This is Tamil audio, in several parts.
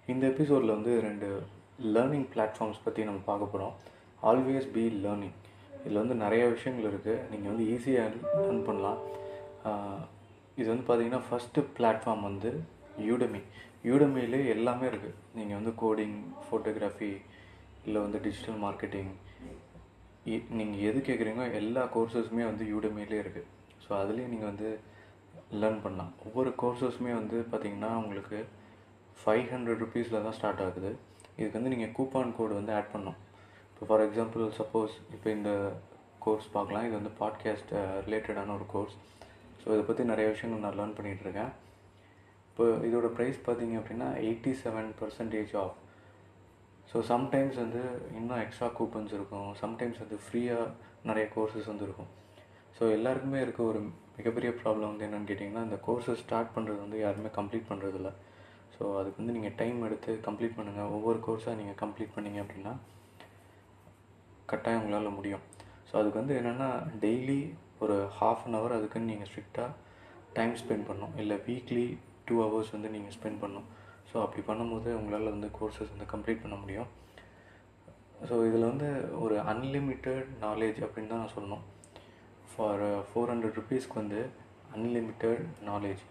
இந்த எபிசோடில் வந்து ரெண்டு லேர்னிங் பிளாட்ஃபார்ம்ஸ் பற்றி நம்ம பார்க்க போகிறோம் ஆல்வேஸ் பி லேர்னிங் இதில் வந்து நிறைய விஷயங்கள் இருக்குது நீங்கள் வந்து ஈஸியாக லேர்ன் பண்ணலாம் ஆஹ் இது வந்து பார்த்தீங்கன்னா ஃபஸ்ட்டு பிளாட்ஃபார்ம் வந்து யூடமி யூடமிலே எல்லாமே இருக்குது நீங்கள் வந்து கோடிங் ஃபோட்டோகிராஃபி இல்லை வந்து டிஜிட்டல் மார்க்கெட்டிங் நீங்கள் எது கேட்குறீங்களோ எல்லா கோர்சஸுமே வந்து யூடமிலே இருக்குது ஸோ அதுலேயும் நீங்கள் வந்து லேர்ன் பண்ணலாம் ஒவ்வொரு கோர்சஸுமே வந்து பார்த்தீங்கன்னா உங்களுக்கு ஃபைவ் ஹண்ட்ரட் ருபீஸில் தான் ஸ்டார்ட் ஆகுது இதுக்கு வந்து நீங்கள் கூப்பான் கோடு வந்து ஆட் பண்ணணும் இப்போ ஃபார் எக்ஸாம்பிள் சப்போஸ் இப்போ இந்த கோர்ஸ் பார்க்கலாம் இது வந்து பாட்காஸ்ட் ரிலேட்டடான ஒரு கோர்ஸ் ஸோ இதை பற்றி நிறைய விஷயங்கள் நான் லேர்ன் பண்ணிகிட்டு இருக்கேன் இப்போ இதோட ப்ரைஸ் பார்த்தீங்க அப்படின்னா eighty seven percentage off so sometimes வந்து இன்னும் எக்ஸ்ட்ரா கூப்பன்ஸ் இருக்கும் சம்டைம்ஸ் வந்து ஃப்ரீயாக நிறைய கோர்சஸ் வந்து இருக்கும் ஸோ எல்லாருக்குமே இருக்க ஒரு மிகப்பெரிய ப்ராப்ளம் வந்து என்னென்னு கேட்டிங்கன்னா இந்த கோர்ஸை ஸ்டார்ட் பண்ணுறது வந்து யாருமே கம்ப்ளீட் பண்ணுறதில்ல ஸோ அதுக்கு வந்து நீங்கள் டைம் எடுத்து கம்ப்ளீட் பண்ணுங்கள் ஒவ்வொரு கோர்ஸாக நீங்கள் கம்ப்ளீட் பண்ணீங்க அப்படின்னா கட்டாயம் உங்களால் முடியும் ஸோ அதுக்கு வந்து என்னென்னா டெய்லி ஒரு ஹாஃப் அன் ஹவர் அதுக்குன்னு நீங்கள் ஸ்ட்ரிக்டாக டைம் ஸ்பெண்ட் பண்ணணும் இல்லை வீக்லி டூ ஹவர்ஸ் வந்து நீங்கள் ஸ்பெண்ட் பண்ணணும் ஸோ அப்படி பண்ணும்போது உங்களால் வந்து கோர்சஸ் வந்து கம்ப்ளீட் பண்ண முடியும் ஸோ இதில் வந்து ஒரு அன்லிமிட்டெட் நாலேஜ் அப்படின்னு தான் நான் சொல்லணும் ஃபார் ஃபோர் ஹண்ட்ரட் ருபீஸ்க்கு வந்து அன்லிமிட்டெட் நாலேஜ்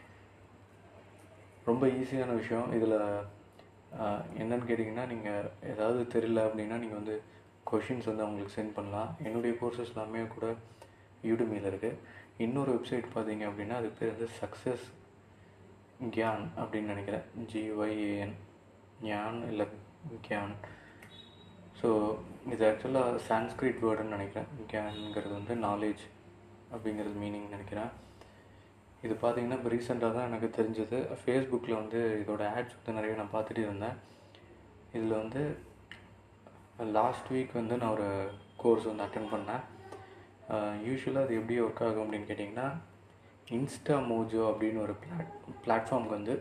ரொம்ப ஈஸியான விஷயம் இதில் என்னன்னு கேட்டிங்கன்னா நீங்கள் ஏதாவது தெரியல அப்படின்னா நீங்கள் வந்து கொஷின்ஸ் வந்து அவங்களுக்கு சென்ட் பண்ணலாம் என்னுடைய கோர்சஸ் எல்லாமே கூட யூடுமியில் இருக்குது இன்னொரு வெப்சைட் பார்த்தீங்க அப்படின்னா அதுக்கு பேர் வந்து சக்ஸஸ் கியான் அப்படின்னு நினைக்கிறேன் ஜிஒய்ஏஎன் ஞான் இல்லை கியான் ஸோ இது ஆக்சுவலாக சான்ஸ்கிரிட் வேர்டுன்னு நினைக்கிறேன் கியான்ங்கிறது வந்து நாலேஜ் அப்படிங்கிறது மீனிங் நினைக்கிறேன் இது பார்த்தீங்கன்னா இப்போ ரீசெண்டாக தான் எனக்கு தெரிஞ்சது ஃபேஸ்புக்கில் வந்து இதோட ஆட்ஸ் வந்து நிறைய நான் பார்த்துட்டு இருந்தேன் இதில் வந்து லாஸ்ட் வீக் வந்து நான் ஒரு கோர்ஸ் வந்து அட்டன் பண்ணேன் யூஸ்வலாக அது எப்படி ஒர்க் ஆகும் அப்படின்னு கேட்டிங்கன்னா இன்ஸ்டா மோஜோ அப்படின்னு ஒரு பிளாட் பிளாட்ஃபார்முக்கு வந்து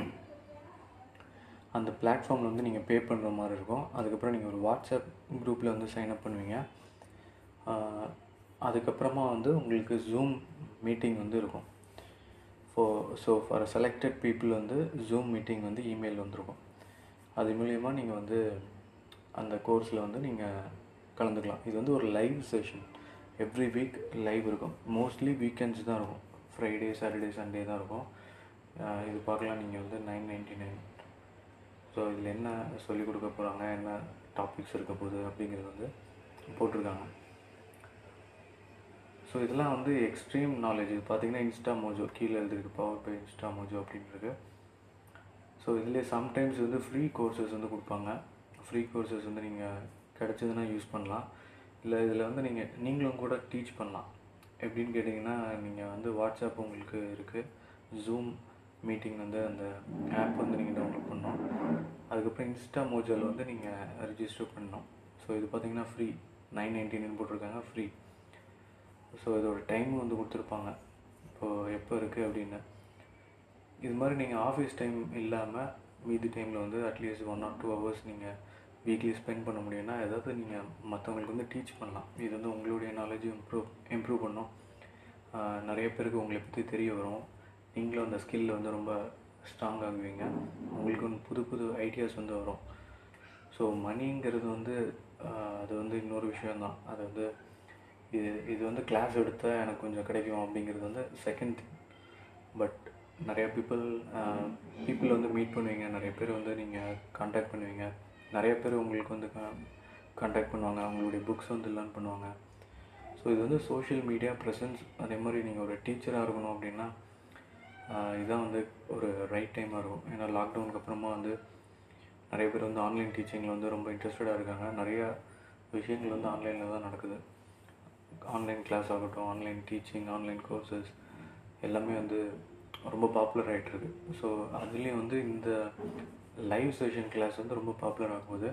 அந்த பிளாட்ஃபார்மில் வந்து நீங்கள் பே பண்ணுற மாதிரி இருக்கும் அதுக்கப்புறம் நீங்கள் ஒரு வாட்ஸ்அப் குரூப்பில் வந்து சைன் அப் பண்ணுவீங்க ஆஹ் அதுக்கப்புறமா வந்து உங்களுக்கு ஜூம் மீட்டிங் வந்து இருக்கும் for so for selected people வந்து ஜூம் மீட்டிங் வந்து இமெயில் வந்திருக்கும் அது மூலயமா நீங்கள் வந்து அந்த கோர்ஸில் வந்து நீங்கள் கலந்துக்கலாம் இது வந்து ஒரு live session every week live இருக்கும் மோஸ்ட்லி வீக்கெண்ட்ஸ் தான் இருக்கும் ஃப்ரைடே சாட்டர்டே சண்டே தான் இருக்கும் ஆஹ் இது பார்க்கலாம் நீங்கள் வந்து நைன் நைன்ட்டி நைன் ஸோ இதில் என்ன சொல்லிக் கொடுக்க போகிறாங்க என்ன டாபிக்ஸ் இருக்க போகுது அப்படிங்கிறது வந்து போட்டிருக்காங்க ஸோ இதெல்லாம் வந்து எக்ஸ்ட்ரீம் நாலேஜ் இது பார்த்தீங்கன்னா இன்ஸ்டா மோஜோ கீழே எழுதிருக்கு பவர் பை இன்ஸ்டா மோஜோ அப்படின்றது ஸோ இதில் சம்டைம்ஸ் வந்து ஃப்ரீ கோர்சஸ் வந்து கொடுப்பாங்க ஃப்ரீ கோர்சஸ் வந்து நீங்கள் கிடச்சதுன்னா யூஸ் பண்ணலாம் இல்லை இதில் வந்து நீங்கள் நீங்களும் கூட டீச் பண்ணலாம் எப்படின்னு கேட்டிங்கன்னா நீங்கள் வந்து வாட்ஸ்அப் உங்களுக்கு இருக்குது ஜூம் மீட்டிங் வந்து அந்த ஆப் வந்து நீங்கள் டவுன்லோட் பண்ணணும் அதுக்கப்புறம் இன்ஸ்டா மோஜோவில் வந்து நீங்கள் ரிஜிஸ்டர் பண்ணணும் ஸோ இது பார்த்தீங்கன்னா ஃப்ரீ நைன் நைன்டீன் போட்டிருக்காங்க ஃப்ரீ ஸோ இதோட டைம் வந்து கொடுத்துருப்பாங்க இப்போது எப்போ இருக்குது அப்படின்னு இது மாதிரி நீங்கள் ஆஃபீஸ் டைம் இல்லாமல் மீதி டைமில் வந்து at least one or two hours நீங்கள் வீக்லி ஸ்பெண்ட் பண்ண முடியும்னா ஏதாவது நீங்கள் மற்றவங்களுக்கு வந்து டீச் பண்ணலாம் இது வந்து உங்களுடைய நாலேஜும் இம்ப்ரூவ் இம்ப்ரூவ் பண்ணும் ஆஹ் நிறைய பேருக்கு உங்களை பற்றி தெரிய வரும் நீங்களும் அந்த ஸ்கில்ல வந்து ரொம்ப ஸ்ட்ராங் ஆகுவீங்க உங்களுக்கு வந்து புது புது ஐடியாஸ் வந்து வரும் ஸோ மணிங்கிறது வந்து ஆஹ் அது வந்து இன்னொரு விஷயந்தான் அது வந்து இது இது வந்து கிளாஸ் எடுத்தால் எனக்கு கொஞ்சம் கிடைக்கும் அப்படிங்கிறது வந்து செகண்ட் திங் பட் நிறைய பீப்புள் பீப்புள் வந்து மீட் பண்ணுவீங்க நிறைய பேர் வந்து நீங்கள் காண்டாக்ட் பண்ணுவீங்க நிறைய பேர் உங்களுக்கு வந்து காண்டாக்ட் பண்ணுவாங்க அவங்களுடைய புக்ஸ் வந்து லேர்ன் பண்ணுவாங்க ஸோ இது வந்து சோஷியல் மீடியா ப்ரெசன்ஸ் அதே மாதிரி நீங்கள் ஒரு டீச்சராக இருக்கணும் அப்படின்னா ஆஹ் இதுதான் வந்து ஒரு ரைட் டைமாக இருக்கும் ஏன்னா லாக்டவுனுக்கு அப்புறமா வந்து நிறைய பேர் வந்து ஆன்லைன் டீச்சிங்கில் வந்து ரொம்ப இன்ட்ரெஸ்டடாக இருக்காங்க நிறைய விஷயங்கள் வந்து ஆன்லைனில் தான் நடக்குது ஆன்லைன் கிளாஸ் ஆகட்டும் ஆன்லைன் டீச்சிங் ஆன்லைன் கோர்சஸ் எல்லாமே வந்து ரொம்ப பாப்புலர் ஆகிட்டுருக்கு ஸோ அதுலேயும் வந்து இந்த லைவ் செஷன் கிளாஸ் வந்து ரொம்ப பாப்புலர் ஆகும்போது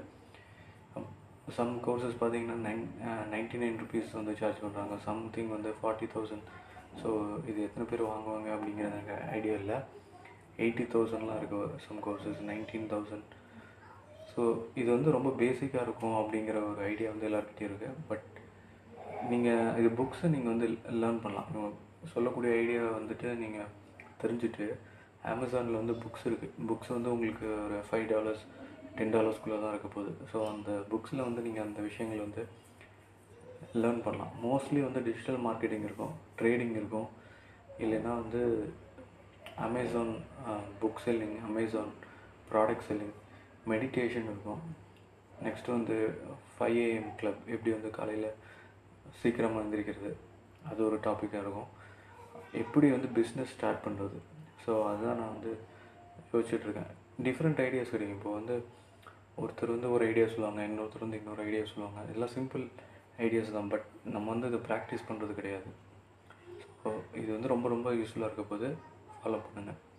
சம் கோர்சஸ் பார்த்தீங்கன்னா நைன் நைன்ட்டி நைன் ருபீஸ் வந்து சார்ஜ் பண்ணுறாங்க சம்திங் வந்து ஃபார்ட்டி தௌசண்ட் ஸோ இது எத்தனை பேர் வாங்குவாங்க அப்படிங்கிறது எனக்கு ஐடியா இல்லை எயிட்டி தௌசண்ட்லாம் இருக்குது some courses nineteen thousand so இது வந்து ரொம்ப பேசிக்காக இருக்கும் அப்படிங்கிற ஒரு ஐடியா வந்து எல்லாருக்கிட்டே இருக்குது பட் நீங்கள் இது புக்ஸை நீங்கள் வந்து லேர்ன் பண்ணலாம் இவங்க சொல்லக்கூடிய ஐடியா வந்துட்டு நீங்கள் தெரிஞ்சுட்டு அமேசானில் வந்து புக்ஸ் இருக்குது புக்ஸ் வந்து உங்களுக்கு ஒரு ஃபைவ் டாலர்ஸ் டென் டாலர்ஸ்குள்ளே தான் இருக்க போகுது ஸோ அந்த புக்ஸில் வந்து நீங்கள் அந்த விஷயங்கள் வந்து லேர்ன் பண்ணலாம் மோஸ்ட்லி வந்து டிஜிட்டல் மார்க்கெட்டிங் இருக்கும் ட்ரேடிங் இருக்கும் இல்லைன்னா வந்து Amazon book selling Amazon product selling meditation இருக்கும் நெக்ஸ்ட்டு வந்து ஃபைவ் ஏஎம் கிளப் எப்படி வந்து காலையில் சீக்கிரமாக எழுந்திரிக்கிறது அது ஒரு டாப்பிக்காக இருக்கும் எப்படி வந்து பிஸ்னஸ் ஸ்டார்ட் பண்ணுறது ஸோ அதுதான் நான் வந்து யோசிச்சுட்ருக்கேன் டிஃப்ரெண்ட் ஐடியாஸ் கிடைக்கும் இப்போ வந்து ஒருத்தர் வந்து ஒரு ஐடியா சொல்லுவாங்க இன்னொருத்தர் வந்து இன்னொரு ஐடியா சொல்லுவாங்க இதெல்லாம் சிம்பிள் ஐடியாஸ் தான் பட் நம்ம வந்து இதை ப்ராக்டிஸ் பண்ணுறது கிடையாது ஸோ இது வந்து ரொம்ப ரொம்ப யூஸ்ஃபுல்லாக இருக்க போது ஃபாலோ பண்ணுங்கள்